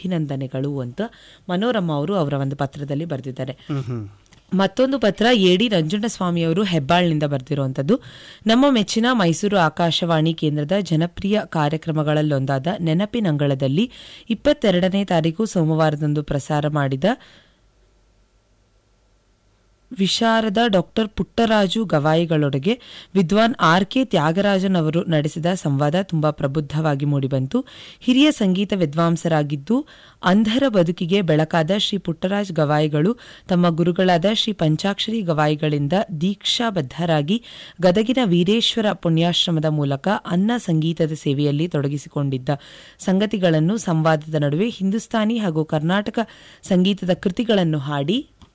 ಅಭಿನಂದನೆಗಳು ಅಂತ ಮನೋರಮ ಅವರು ಅವರ ಒಂದು ಪತ್ರದಲ್ಲಿ ಬರೆದಿದ್ದಾರೆ ಹ್ಮ್ ಹ್ಮ್ ಮತ್ತೊಂದು ಪತ್ರ ಎಡಿ ನಂಜುಂಡಸ್ವಾಮಿಯವರು ಹೆಬ್ಬಾಳ್ನಿಂದ ಬರೆದಿರುವಂಥದ್ದು ನಮ್ಮ ಮೆಚ್ಚಿನ ಮೈಸೂರು ಆಕಾಶವಾಣಿ ಕೇಂದ್ರದ ಜನಪ್ರಿಯ ಕಾರ್ಯಕ್ರಮಗಳಲ್ಲೊಂದಾದ ನೆನಪಿನಂಗಳದಲ್ಲಿ ಇಪ್ಪತ್ತೆರಡನೇ ತಾರೀಕು ಸೋಮವಾರದಂದು ಪ್ರಸಾರ ಮಾಡಿದ ವಿಶಾರದ ಡಾಕ್ಟರ್ ಪುಟ್ಟರಾಜು ಗವಾಯಿಗಳೊಡಗೆ ವಿದ್ವಾನ್ ಆರ್ ಕೆ ತ್ಯಾಗರಾಜನ್ ಅವರು ನಡೆಸಿದ ಸಂವಾದ ತುಂಬಾ ಪ್ರಬುದ್ಧವಾಗಿ ಮೂಡಿಬಂತು ಹಿರಿಯ ಸಂಗೀತ ವಿದ್ವಾಂಸರಾಗಿದ್ದು ಅಂಧರ ಬದುಕಿಗೆ ಬೆಳಕಾದ ಶ್ರೀ ಪುಟ್ಟರಾಜ್ ಗವಾಯಿಗಳು ತಮ್ಮ ಗುರುಗಳಾದ ಶ್ರೀ ಪಂಚಾಕ್ಷರಿ ಗವಾಯಿಗಳಿಂದ ದೀಕ್ಷಾಬದ್ಧರಾಗಿ ಗದಗಿನ ವೀರೇಶ್ವರ ಪುಣ್ಯಾಶ್ರಮದ ಮೂಲಕ ಅನ್ನ ಸಂಗೀತದ ಸೇವೆಯಲ್ಲಿ ತೊಡಗಿಸಿಕೊಂಡಿದ್ದ ಸಂಗತಿಗಳನ್ನು ಸಂವಾದದ ನಡುವೆ ಹಿಂದೂಸ್ತಾನಿ ಹಾಗೂ ಕರ್ನಾಟಕ ಸಂಗೀತದ ಕೃತಿಗಳನ್ನು ಹಾಡಿ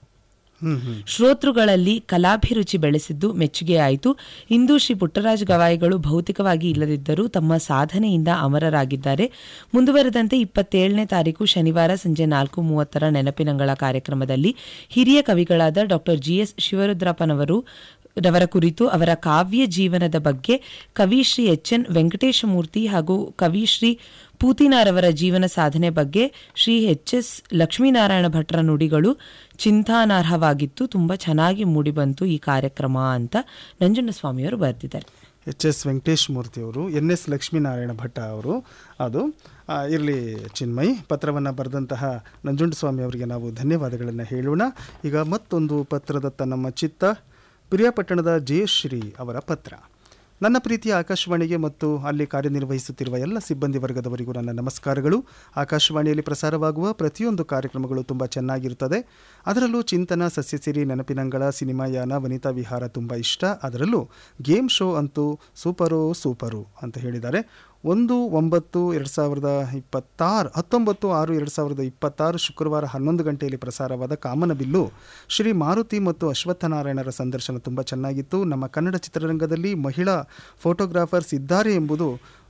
ಹ್ಮ್ ಹ್ಮ್ ಶ್ರೋತೃಗಳಲ್ಲಿ ಕಲಾಭಿರುಚಿ ಬೆಳೆಸಿದ್ದು ಮೆಚ್ಚುಗೆಯಾಯಿತು ಇಂದು ಶ್ರೀ ಪುಟ್ಟರಾಜ ಗವಾಯಿಗಳು ಭೌತಿಕವಾಗಿ ಇಲ್ಲದಿದ್ದರೂ ತಮ್ಮ ಸಾಧನೆಯಿಂದ ಅಮರರಾಗಿದ್ದಾರೆ ಮುಂದುವರೆದಂತೆ ಇಪ್ಪತ್ತೇಳನೇ ತಾರೀಕು ಶನಿವಾರ ಸಂಜೆ ನಾಲ್ಕು ಮೂವತ್ತರ ನೆನಪಿನಂಗಳ ಕಾರ್ಯಕ್ರಮದಲ್ಲಿ ಹಿರಿಯ ಕವಿಗಳಾದ ಡಾಕ್ಟರ್ ಜಿಎಸ್ ಶಿವರುದ್ರಪ್ಪನವರು ರವರ ಕುರಿತು ಅವರ ಕಾವ್ಯ ಜೀವನದ ಬಗ್ಗೆ ಕವಿ ಶ್ರೀ ಎಚ್ ಎನ್ ವೆಂಕಟೇಶಮೂರ್ತಿ ಹಾಗೂ ಕವಿ ಶ್ರೀ ಪೂತಿನಾರವರ ಜೀವನ ಸಾಧನೆ ಬಗ್ಗೆ ಶ್ರೀ ಎಚ್ ಎಸ್ ಲಕ್ಷ್ಮೀನಾರಾಯಣ ಭಟ್ರ ನುಡಿಗಳು ಚಿಂತಾನಾರ್ಹವಾಗಿತ್ತು ತುಂಬ ಚೆನ್ನಾಗಿ ಮೂಡಿಬಂತು ಈ ಕಾರ್ಯಕ್ರಮ ಅಂತ ನಂಜುಂಡಸ್ವಾಮಿಯವರು ಬರೆದಿದ್ದಾರೆ ಎಚ್ ಎಸ್ ವೆಂಕಟೇಶ್ ಮೂರ್ತಿ ಅವರು ಎನ್ ಎಸ್ ಲಕ್ಷ್ಮೀನಾರಾಯಣ ಭಟ್ಟ ಅವರು ಅದು ಇರಲಿ ಚಿನ್ಮಯ್ ಪತ್ರವನ್ನು ಬರೆದಂತಹ ನಂಜುಂಡಸ್ವಾಮಿ ಅವರಿಗೆ ನಾವು ಧನ್ಯವಾದಗಳನ್ನು ಹೇಳೋಣ ಈಗ ಮತ್ತೊಂದು ಪತ್ರದತ್ತ ನಮ್ಮ ಚಿತ್ತ ಪ್ರಿಯಾಪಟ್ಟಣದ ಜಯಶ್ರೀ ಅವರ ಪತ್ರ ನನ್ನ ಪ್ರೀತಿಯ ಆಕಾಶವಾಣಿಗೆ ಮತ್ತು ಅಲ್ಲಿ ಕಾರ್ಯನಿರ್ವಹಿಸುತ್ತಿರುವ ಎಲ್ಲ ಸಿಬ್ಬಂದಿ ವರ್ಗದವರಿಗೂ ನನ್ನ ನಮಸ್ಕಾರಗಳು ಆಕಾಶವಾಣಿಯಲ್ಲಿ ಪ್ರಸಾರವಾಗುವ ಪ್ರತಿಯೊಂದು ಕಾರ್ಯಕ್ರಮಗಳು ತುಂಬ ಚೆನ್ನಾಗಿರುತ್ತದೆ ಅದರಲ್ಲೂ ಚಿಂತನ ಸಸ್ಯಸಿರಿ ನೆನಪಿನಂಗಳ ಸಿನಿಮಾ ಯಾನ ವನಿತಾ ವಿಹಾರ ತುಂಬ ಇಷ್ಟ ಅದರಲ್ಲೂ ಗೇಮ್ ಶೋ ಅಂತೂ ಸೂಪರು ಸೂಪರು ಅಂತ ಹೇಳಿದ್ದಾರೆ ಒಂದು ಒಂಬತ್ತು ಎರಡು ಸಾವಿರದ ಇಪ್ಪತ್ತಾರು ಹತ್ತೊಂಬತ್ತು ಆರು ಎರಡು ಸಾವಿರದ ಇಪ್ಪತ್ತಾರು ಶುಕ್ರವಾರ ಹನ್ನೊಂದು ಗಂಟೆಯಲ್ಲಿ ಪ್ರಸಾರವಾದ ಕಾಮನಬಿಲ್ಲು ಶ್ರೀ ಮಾರುತಿ ಮತ್ತು ಅಶ್ವತ್ಥನಾರಾಯಣರ ಸಂದರ್ಶನ ತುಂಬ ಚೆನ್ನಾಗಿತ್ತು ನಮ್ಮ ಕನ್ನಡ ಚಿತ್ರರಂಗದಲ್ಲಿ ಮಹಿಳಾ ಫೋಟೋಗ್ರಾಫರ್ಸ್ ಇದ್ದಾರೆ ಎಂಬುದು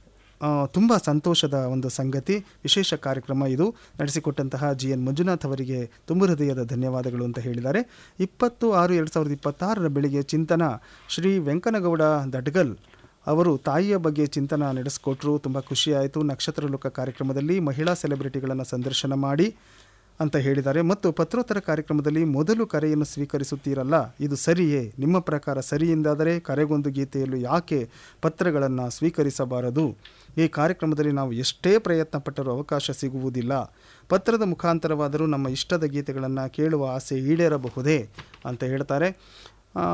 ತುಂಬ ಸಂತೋಷದ ಒಂದು ಸಂಗತಿ ವಿಶೇಷ ಕಾರ್ಯಕ್ರಮ ಇದು ನಡೆಸಿಕೊಟ್ಟಂತಹ ಜಿ ಎನ್ ಮಂಜುನಾಥ್ ಅವರಿಗೆ ತುಂಬ ಹೃದಯದ ಧನ್ಯವಾದಗಳು ಅಂತ ಹೇಳಿದ್ದಾರೆ ಇಪ್ಪತ್ತು ಆರು ಎರಡು ಸಾವಿರದ ಇಪ್ಪತ್ತಾರರ ಬೆಳಿಗ್ಗೆ ಚಿಂತನ ಶ್ರೀ ವೆಂಕನಗೌಡ ದಡ್ಗಲ್ ಅವರು ತಾಯಿಯ ಬಗ್ಗೆ ಚಿಂತನ ನಡೆಸಿಕೊಟ್ರು ತುಂಬ ಖುಷಿಯಾಯಿತು ನಕ್ಷತ್ರ ಲೋಕ ಕಾರ್ಯಕ್ರಮದಲ್ಲಿ ಮಹಿಳಾ ಸೆಲೆಬ್ರಿಟಿಗಳನ್ನು ಸಂದರ್ಶನ ಮಾಡಿ ಅಂತ ಹೇಳಿದ್ದಾರೆ ಮತ್ತು ಪತ್ರೋತ್ತರ ಕಾರ್ಯಕ್ರಮದಲ್ಲಿ ಮೊದಲು ಕರೆಯನ್ನು ಸ್ವೀಕರಿಸುತ್ತೀರಲ್ಲ ಇದು ಸರಿಯೇ ನಿಮ್ಮ ಪ್ರಕಾರ ಸರಿಯಿಂದಾದರೆ ಕರೆಗೊಂದು ಗೀತೆಯಲ್ಲೂ ಯಾಕೆ ಪತ್ರಗಳನ್ನು ಸ್ವೀಕರಿಸಬಾರದು ಈ ಕಾರ್ಯಕ್ರಮದಲ್ಲಿ ನಾವು ಎಷ್ಟೇ ಪ್ರಯತ್ನ ಪಟ್ಟರೂ ಅವಕಾಶ ಸಿಗುವುದಿಲ್ಲ ಪತ್ರದ ಮುಖಾಂತರವಾದರೂ ನಮ್ಮ ಇಷ್ಟದ ಗೀತೆಗಳನ್ನು ಕೇಳುವ ಆಸೆ ಈಡೇರಬಹುದೇ ಅಂತ ಹೇಳ್ತಾರೆ ಆ,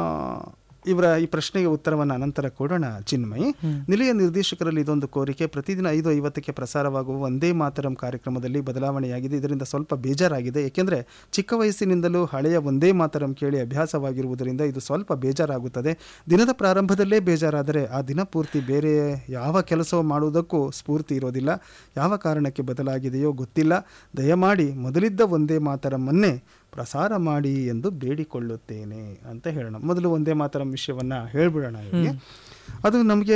ಇವರ ಈ ಪ್ರಶ್ನೆಗೆ ಉತ್ತರವನ್ನು ಅನಂತರ ಕೊಡೋಣ ಚಿನ್ಮಯಿ ನಿಲಯ ನಿರ್ದೇಶಕರಲ್ಲಿ ಇದೊಂದು ಕೋರಿಕೆ ಪ್ರತಿದಿನ ಐದು ಐವತ್ತಕ್ಕೆ ಪ್ರಸಾರವಾಗುವ ಒಂದೇ ಮಾತರಂ ಕಾರ್ಯಕ್ರಮದಲ್ಲಿ ಬದಲಾವಣೆಯಾಗಿದೆ ಇದರಿಂದ ಸ್ವಲ್ಪ ಬೇಜಾರಾಗಿದೆ ಏಕೆಂದರೆ ಚಿಕ್ಕ ವಯಸ್ಸಿನಿಂದಲೂ ಹಳೆಯ ಒಂದೇ ಮಾತರಂ ಕೇಳಿ ಅಭ್ಯಾಸವಾಗಿರುವುದರಿಂದ ಇದು ಸ್ವಲ್ಪ ಬೇಜಾರಾಗುತ್ತದೆ ದಿನದ ಪ್ರಾರಂಭದಲ್ಲೇ ಬೇಜಾರಾದರೆ ಆ ದಿನ ಪೂರ್ತಿ ಬೇರೆ ಯಾವ ಕೆಲಸವೂ ಮಾಡುವುದಕ್ಕೂ ಸ್ಫೂರ್ತಿ ಇರೋದಿಲ್ಲ ಯಾವ ಕಾರಣಕ್ಕೆ ಬದಲಾಗಿದೆಯೋ ಗೊತ್ತಿಲ್ಲ ದಯಮಾಡಿ ಮೊದಲಿದ್ದ ಒಂದೇ ಮಾತರಮ್ಮನ್ನೇ ಪ್ರಸಾರ ಮಾಡಿ ಎಂದು ಬೇಡಿಕೊಳ್ಳುತ್ತೇನೆ ಅಂತ ಹೇಳೋಣ ಮೊದಲು ಒಂದೇ ಮಾತರಂ ವಿಷಯವನ್ನು ಹೇಳ್ಬಿಡೋಣ ಇವರಿಗೆ ಅದು ನಮಗೆ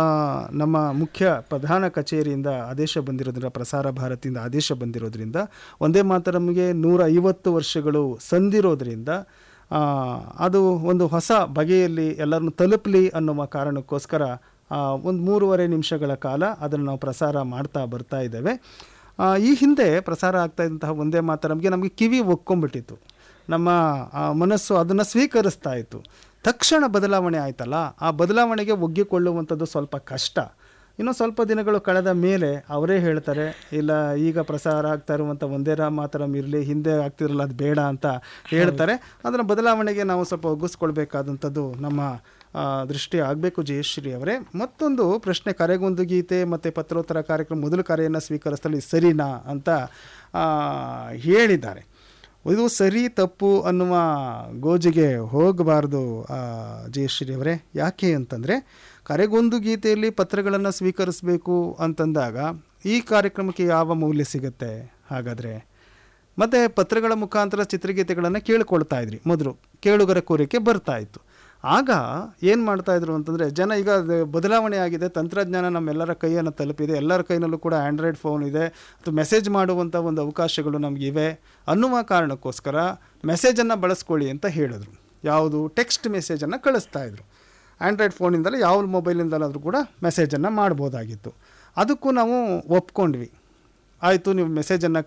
ನಮ್ಮ ಮುಖ್ಯ ಪ್ರಧಾನ ಕಚೇರಿಯಿಂದ ಆದೇಶ ಬಂದಿರೋದ್ರಿಂದ ಪ್ರಸಾರ ಭಾರತಿಯಿಂದ ಆದೇಶ ಬಂದಿರೋದ್ರಿಂದ ಒಂದೇ ಮಾತರಮ್ಗೆ ನೂರ ಐವತ್ತು ವರ್ಷಗಳು ಸಂದಿರೋದ್ರಿಂದ ಆ, ಅದು ಒಂದು ಹೊಸ ಬಗೆಯಲ್ಲಿ ಎಲ್ಲರನ್ನು ತಲುಪಲಿ ಅನ್ನುವ ಕಾರಣಕ್ಕೋಸ್ಕರ ಒಂದು ಮೂರುವರೆ ನಿಮಿಷಗಳ ಕಾಲ ಅದನ್ನು ನಾವು ಪ್ರಸಾರ ಮಾಡ್ತಾ ಬರ್ತಾ ಇದ್ದೇವೆ ಆ, ಈ ಹಿಂದೆ ಪ್ರಸಾರ ಆಗ್ತಾ ಇದ್ದಂತಹ ಒಂದೇ ಮಾತರಮ್ಗೆ ನಮಗೆ ಕಿವಿ ಒಕ್ಕೊಂಬಿಟ್ಟಿತ್ತು ನಮ್ಮ ಆ, ಮನಸ್ಸು ಅದನ್ನು ಸ್ವೀಕರಿಸ್ತಾ ಇತ್ತು ತಕ್ಷಣ ಬದಲಾವಣೆ ಆಯ್ತಲ್ಲ ಆ ಬದಲಾವಣೆಗೆ ಒಗ್ಗಿಕೊಳ್ಳುವಂಥದ್ದು ಸ್ವಲ್ಪ ಕಷ್ಟ ಇನ್ನು ಸ್ವಲ್ಪ ದಿನಗಳು ಕಳೆದ ಮೇಲೆ ಅವರೇ ಹೇಳ್ತಾರೆ ಇಲ್ಲ ಈಗ ಪ್ರಸಾರ ಆಗ್ತಾ ಇರುವಂಥ ಒಂದೇ ರಾ ಮಾತರಂ ಇರಲಿ ಹಿಂದೆ ಆಗ್ತಿರಲ್ಲ ಅದು ಬೇಡ ಅಂತ ಹೇಳ್ತಾರೆ ಅದರ ಬದಲಾವಣೆಗೆ ನಾವು ಸ್ವಲ್ಪ ಒಗ್ಗಿಸ್ಕೊಳ್ಬೇಕಾದಂಥದ್ದು ನಮ್ಮ ಆ, ದೃಷ್ಟಿ ಆಗಬೇಕು ಜಯಶ್ರೀ ಅವರೇ ಮತ್ತೊಂದು ಪ್ರಶ್ನೆ ಕರೆಗೊಂದು ಗೀತೆ ಮತ್ತು ಪತ್ರೋತ್ತರ ಕಾರ್ಯಕ್ರಮ ಮೊದಲು ಕರೆಯನ್ನು ಸ್ವೀಕರಿಸಲಿ ಸರಿನಾ ಅಂತ ಆ, ಹೇಳಿದ್ದಾರೆ ಇದು ಸರಿ ತಪ್ಪು ಅನ್ನುವ ಗೋಜಿಗೆ ಹೋಗಬಾರ್ದು ಆ, ಜಯಶ್ರೀ ಅವರೇ ಯಾಕೆ ಅಂತಂದರೆ ಕರೆಗೊಂದು ಗೀತೆಯಲ್ಲಿ ಪತ್ರಗಳನ್ನು ಸ್ವೀಕರಿಸಬೇಕು ಅಂತಂದಾಗ ಈ ಕಾರ್ಯಕ್ರಮಕ್ಕೆ ಯಾವ ಮೌಲ್ಯ ಸಿಗುತ್ತೆ ಹಾಗಾದರೆ ಮತ್ತು ಪತ್ರಗಳ ಮುಖಾಂತರ ಚಿತ್ರಗೀತೆಗಳನ್ನು ಕೇಳ್ಕೊಳ್ತಾ ಇದ್ರಿ ಮೊದಲು ಕೇಳುಗರ ಕೋರಿಕೆ ಬರ್ತಾ ಇತ್ತು ಆಗ ಏನು ಮಾಡ್ತಾ ಇದ್ರು ಅಂತಂದರೆ ಜನ ಈಗ ಅದು ಬದಲಾವಣೆ ಆಗಿದೆ ತಂತ್ರಜ್ಞಾನ ನಮ್ಮೆಲ್ಲರ ಕೈಯನ್ನು ತಲುಪಿದೆ ಎಲ್ಲರ ಕೈನಲ್ಲೂ ಕೂಡ ಆ್ಯಂಡ್ರಾಯ್ಡ್ ಫೋನ್ ಇದೆ ಅಥವಾ ಮೆಸೇಜ್ ಮಾಡುವಂಥ ಒಂದು ಅವಕಾಶಗಳು ನಮಗಿವೆ ಅನ್ನುವ ಕಾರಣಕ್ಕೋಸ್ಕರ ಮೆಸೇಜನ್ನು ಬಳಸ್ಕೊಳ್ಳಿ ಅಂತ ಹೇಳಿದ್ರು ಯಾವುದು ಟೆಕ್ಸ್ಟ್ ಮೆಸೇಜನ್ನು ಕಳಿಸ್ತಾ ಇದ್ರು ಆ್ಯಂಡ್ರಾಯ್ಡ್ ಫೋನಿಂದಲೇ ಯಾವ ಮೊಬೈಲಿಂದಲಾದರೂ ಕೂಡ ಮೆಸೇಜನ್ನು ಮಾಡ್ಬೋದಾಗಿತ್ತು ಅದಕ್ಕೂ ನಾವು ಒಪ್ಕೊಂಡ್ವಿ ಆಯಿತು ನೀವು ಮೆಸೇಜನ್ನು